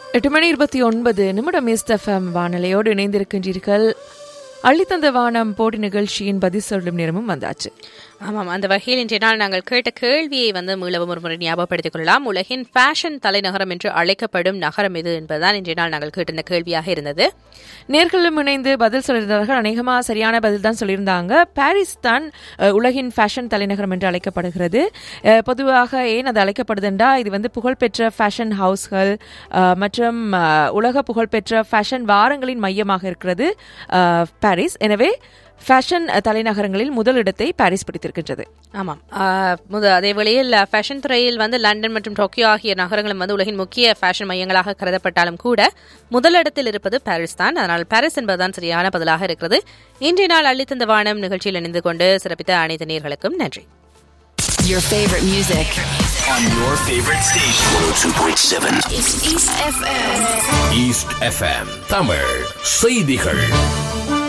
எட்டு மணி இருபத்தி ஒன்பது நிமிடம் எஸ்எஃப்எம் வானொலியோடு இணைந்திருக்கின்றீர்கள் அள்ளித்தந்த வானம் போட்டி நிகழ்ச்சியின் பதில் சொல்லும் நேரமும் வந்தாச்சு ஆமாம் அந்த வகையில் இன்றைய நாள் நாங்கள் கேட்ட கேள்வியை வந்து மீளவும் ஒரு முறை ஞாபகப்படுத்திக் கொள்ளலாம் உலகின் ஃபேஷன் தலைநகரம் என்று அழைக்கப்படும் நகரம் இது என்பதுதான் இன்றைய நாள் நாங்கள் கேட்டிருந்த கேள்வியாக இருந்தது நேர்களும் இணைந்து பதில் சொல்லியிருந்தார்கள் அநேகமாக சரியான பதில் தான் சொல்லியிருந்தாங்க பாரிஸ் தான் அஹ், உலகின் ஃபேஷன் தலைநகரம் என்று அழைக்கப்படுகிறது அஹ், பொதுவாக ஏன் அது அழைக்கப்படுதுண்டா இது வந்து புகழ்பெற்ற ஃபேஷன் ஹவுஸ்கள் அஹ், மற்றும் அஹ், உலக புகழ்பெற்ற ஃபேஷன் வாரங்களின் மையமாக இருக்கிறது அஹ், பாரிஸ் எனவே ஃபேஷன் தலைநகரங்களில் முதலிடத்தை பாரிஸ் பிடித்திருக்கின்றது ஆமாம் ஆஹ், முத அதே வேளையில் ஃபேஷன் துறையில் வந்து லண்டன் மற்றும் டோக்கியோ ஆகிய நகரங்களும் வந்து உலகின் முக்கிய ஃபேஷன் மையங்களாக கருதப்பட்டாலும் கூட முதலிடத்தில் இருப்பது பாரிஸ் தான் அதனால் பாரிஸ் என்பதுதான் சரியான பதிலாக இருக்கிறது இன்றைய நாள் அள்ளித்தந்த வானம் நிகழ்ச்சியில் இணைந்து கொண்டு சிறப்பித்த அனைத்து நேர்களுக்கும் நன்றி Your favorite music. on your favorite station. 102.7 It's East FM. East FM Tamil செய்திகள்